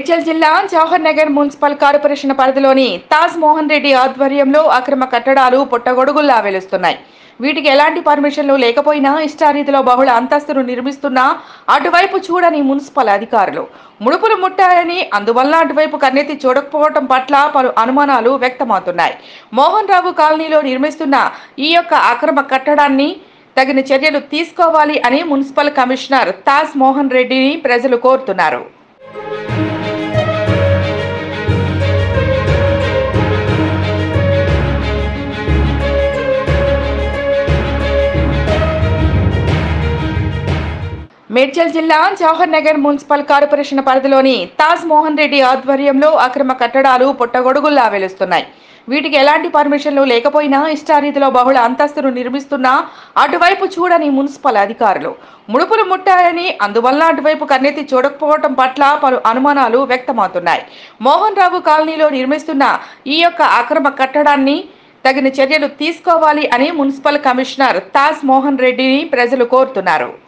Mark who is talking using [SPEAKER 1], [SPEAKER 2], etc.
[SPEAKER 1] మేడ్చల్ జిల్లా Jawahar Nagar municipal corporation పరిధిలోని తాజ్ మోహన్ రెడ్డి ఆధ్వర్యంలో అక్రమ కట్టడాలు పుట్టగొడుగుల్లా వెలుస్తున్నాయి వీటికి ఎలాంటి పర్మిషన్లు లేకపోయినా ఇష్టారీతిలో బహుళ అంతస్తును నిర్మిస్తున్నా అటువైపు చూడని మున్సిపల్ అధికారులు ముడుపులు ముట్టాయని అందువల్ల అటువైపు కన్నెత్తి చూడకపోవటం పట్ల పలు అనుమానాలు వ్యక్తమవుతున్నాయి మోహన్ రావు కాలనీలో నిర్మిస్తున్న ఈ యొక్క అక్రమ కట్టడాన్ని తగిన చర్యలు తీసుకోవాలి అని మున్సిపల్ కమిషనర్ తాజ్ మోహన్ రెడ్డిని ప్రజలు కోరుతున్నారు మేడ్చల్ జిల్లా జవహర్ నగర్ మున్సిపల్ కార్పొరేషన్ పరిధిలోని తాజ్ మోహన్ రెడ్డి ఆధ్వర్యంలో అక్రమ కట్టడాలు పుట్టగొడుగుల్లా వెలుస్తున్నాయి వీటికి ఎలాంటి పర్మిషన్లు లేకపోయినా ఇష్టారీతిలో బహుళ అంతస్తును నిర్మిస్తున్నా అటువైపు చూడని మున్సిపల్ అధికారులు ముడుపులు ముట్టాయని అందువల్ల అటువైపు కన్నెత్తి చూడకపోవటం పట్ల పలు అనుమానాలు వ్యక్తమవుతున్నాయి మోహన్ రావు కాలనీలో నిర్మిస్తున్న ఈ యొక్క అక్రమ కట్టడాన్ని తగిన చర్యలు తీసుకోవాలి అని మున్సిపల్ కమిషనర్ తాజ్ మోహన్ రెడ్డిని ప్రజలు కోరుతున్నారు